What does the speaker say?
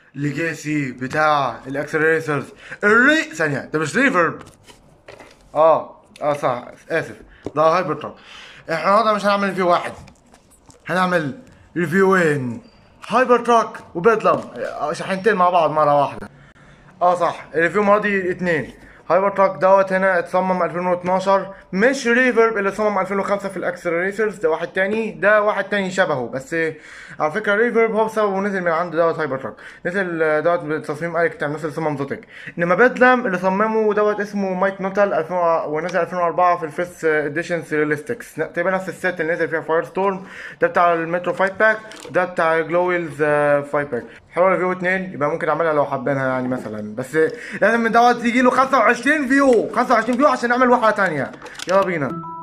ليجاسي بتاع الاكسلريترز الري ثانية ده مش ريفرب اه اه صح اسف ده هايبر تراك احنا النهارده مش هنعمل ريفيو واحد هنعمل ريفيوين هايبر تراك وبيدلم آه، شحنتين مع بعض مرة واحدة اه صح الريفيو ماضي اتنين هايبر تراك دوت هنا اتصمم 2012 مش ريفرب اللي اتصمم 2005 في الاكسلريترز ده واحد تاني ده واحد تاني شبهه بس على فكره ريفرب هو بسببه نزل من عنده دوت هايبر تراك نزل آه، دوت بتصميم الكتر نفس اللي صمم زوتك انما بيدلم اللي صممه دوت اسمه مايك نوتال 2000 ونزل 2004 في الفيس اديشن سيرياليستكس تقريبا نفس الست اللي نزل فيها فاير ستورم ده بتاع المترو فايت باك ده بتاع جلويلز فايت باك حلوه ريفيو اتنين يبقى ممكن اعملها لو حابينها يعني مثلا بس لازم من دوت يجي له 25 فيو 25 فيو عشان نعمل واحده تانية يلا بينا